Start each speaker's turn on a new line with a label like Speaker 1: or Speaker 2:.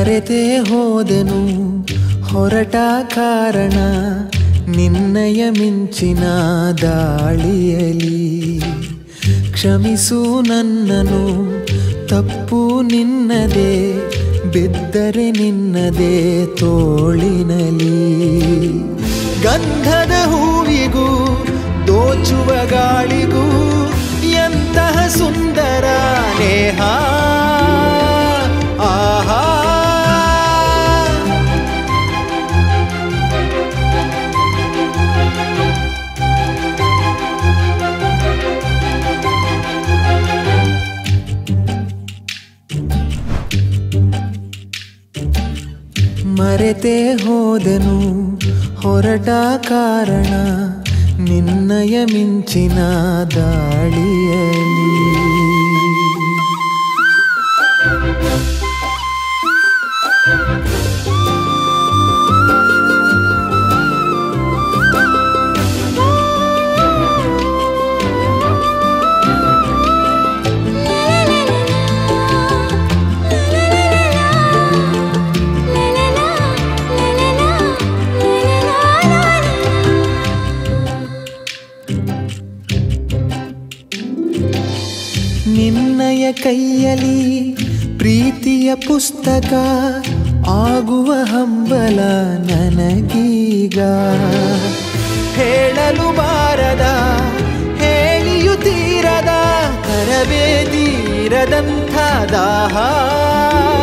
Speaker 1: ಮರೆತೇ ಹೋದೆನು ಹೊರಟ ಕಾರಣ ನಿನ್ನಯ ಮಿಂಚಿನ ದಾಳಿಯಲಿ ಕ್ಷಮಿಸು ನನ್ನನು ತಪ್ಪು ನಿನ್ನದೇ ಬಿದ್ದರೆ ನಿನ್ನದೇ ತೋಳಿನಲಿ ಗಂಧದ ಹೂವಿಗೂ ದೋಚುವ ಗಾಳಿಗೂ ಎಂತಹ ಸುಂದರ ನೇಹ ಆಹಾ ಮರೆತೇ ಹೋದೆನು ಹೊರಟ ಕಾರಣ ನಿನ್ನಯ ಮಿಂಚಿನ ದಾಳಿಯಲಿ ನಿನ್ನಯ ಕೈಯಲಿ ಪ್ರೀತಿಯ ಪುಸ್ತಕ ಆಗುವ ಹಂಬಲ ನನಗೀಗ ಹೇಳಲು ಬಾರದ ಹೇಳಿಯು ತೀರದ ಕರವೇ ತೀರದಂಥ ದಾಹ